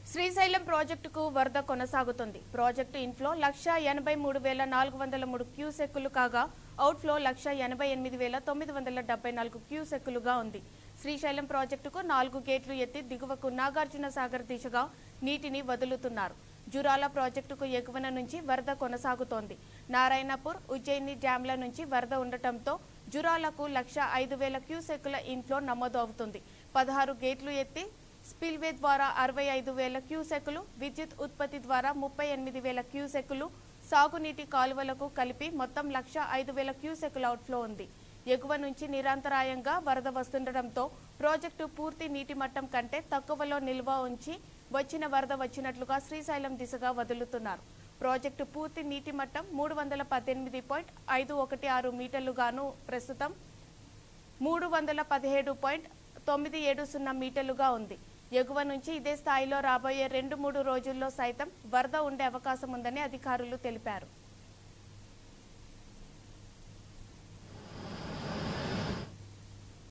శ్రీశైలం ప్రాజెక్టుకు వరద కొనసాగుతుంది ప్రాజెక్టు ఇన్ఫ్లో లక్ష ఎనభై మూడు వేల నాలుగు వందల మూడు క్యూసెక్కులు కాగా అవుట్ఫ్లో లక్ష ఎనభై ఎనిమిది వేల తొమ్మిది వందల డెబ్బై నాలుగు క్యూసెక్కులుగా ఉంది శ్రీశైలం ప్రాజెక్టుకు నాలుగు గేట్లు ఎత్తి దిగువకు నాగార్జున సాగర్ దిశగా నీటిని వదులుతున్నారు జురాల ప్రాజెక్టుకు ఎగువన నుంచి వరద కొనసాగుతోంది నారాయణపూర్ ఉజ్జయిని డ్యాంల నుంచి వరద ఉండటంతో జురాలకు లక్ష ఐదు వేల క్యూసెక్కుల ఇన్ఫ్లో నమోదు అవుతుంది పదహారు గేట్లు ఎత్తి స్పిల్వే ద్వారా అరవై ఐదు వేల క్యూసెక్కులు విద్యుత్ ఉత్పత్తి ద్వారా ముప్పై ఎనిమిది వేల క్యూసెక్కులు సాగునీటి కాలువలకు కలిపి మొత్తం లక్ష ఐదు వేల క్యూసెక్కుల అవుట్ఫ్లో ఉంది ఎగువ నుంచి నిరంతరాయంగా వరద వస్తుండటంతో ప్రాజెక్టు పూర్తి నీటి మట్టం కంటే తక్కువలో నిల్వ ఉంచి వచ్చిన వరద వచ్చినట్లుగా శ్రీశైలం దిశగా వదులుతున్నారు ప్రాజెక్టు పూర్తి నీటి మట్టం మూడు వందల పద్దెనిమిది పాయింట్ ఐదు ఒకటి ఆరు మీటర్లుగాను ప్రస్తుతం మూడు వందల పదిహేడు పాయింట్ తొమ్మిది ఏడు సున్నా మీటర్లుగా ఉంది ఎగువ నుంచి ఇదే స్థాయిలో రాబోయే రెండు మూడు రోజుల్లో సైతం వరద ఉండే అవకాశం ఉందని అధికారులు తెలిపారు